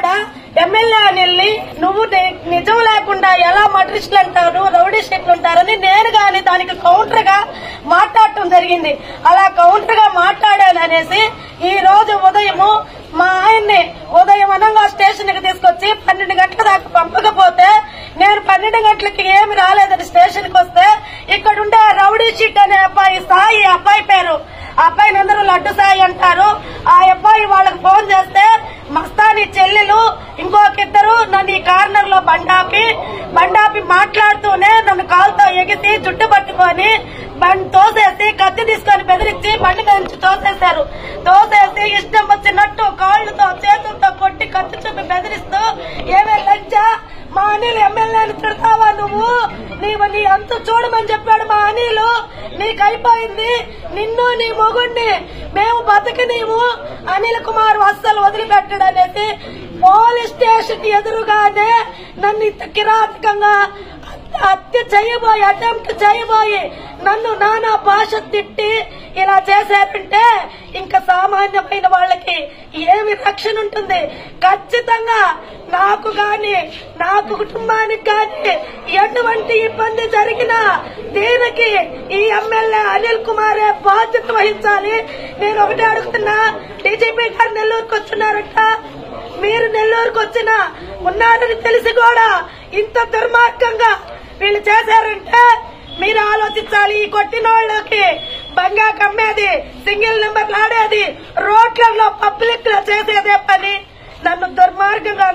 MLA అనిల్ని నువ్వు ని- నిజం లేకుండా ఎలా మటరిస్టులు అంటారు రౌడీ షీట్లు ఉంటారని నేను గాని దానికి కౌంటర్ గా మాట్లాడటం జరిగింది అలా కౌంటర్ గా మాట్లాడాను అనేసి ఈ రోజు ఉదయము మా ఆయన్ని ఉదయం అనంగా స్టేషన్ కి తీసుకొచ్చి పన్నెండు గంటల దాకా పంపకపోతే నేను పన్నెండు గంటలకి ఏమి రాలేదని స్టేషన్ కి వస్తే ఇక్కడ ఉండే రౌడీ షీట్ అనే అబ్బాయి సాయి అబ్బాయి పేరు ఆ అబ్బాయిని అందరూ లడ్డు సాయి అంటారు ఆ అబ్బాయి వాళ్ళకి ఫోన్ చేస్తే మస్తాని చెల్లెలు ఇంకొక ఇద్దరు నన్ను ఈ కార్నర్ లో బండాపి బండాపి మాట్లాడుతూనే నన్ను కాలుతో ఎగిసి జుట్టు పట్టుకొని బండి తోసేసి కత్తి తీసుకొని బెదిరించి బండి మీద నుంచి తోసేశారు తోసేసి ఇష్టం వచ్చినట్టు కాళ్ళతో చేతులతో కొట్టి కత్తి చూపి బెదిరిస్తూ ఏమే లజ్జ మా అనిల్ ఎమ్మెల్యేని తిడతావా నువ్వు నీవు నీ అంత చూడమని చెప్పాడు మా అనిలు నీకు అయిపోయింది నిన్ను నీ మొగుణ్ణి మేము బతికి నీవు అనిల్ కుమార్ అస్సలు వదిలిపెట్టడు అనేసి పోలీస్ స్టేషన్ ఎదురుగానే నన్ను ఇంత కిరాతకంగా హత్య చేయబోయి అటెంప్ట్ చేయబోయి నన్ను నానా భాష తిట్టి ఇలా చేశారంటే ఇంకా సామాన్యమైన వాళ్ళకి ఏమి రక్షణ ఉంటుంది ఖచ్చితంగా నాకు గాని నా కుటుంబానికి గాని ఎటువంటి ఇబ్బంది జరిగినా దీనికి ఈ ఎమ్మెల్యే అనిల్ కుమారే బాధ్యత వహించాలి నేను ఒకటే అడుగుతున్నా డీజీపీ గారు నెల్లూరుకు వస్తున్నారంట మీరు నెల్లూరుకు వచ్చిన ఉన్నారని తెలిసి కూడా ఇంత దుర్మార్గంగా వీళ్ళు చేశారంటే మీరు ఆలోచించాలి ఈ కొట్టిన వాళ్ళకి బంగా కమ్మేది సింగిల్ నెంబర్ ఆడేది రోడ్లలో పబ్లిక్ లో చేసేదే పని నన్ను దుర్మార్గంగా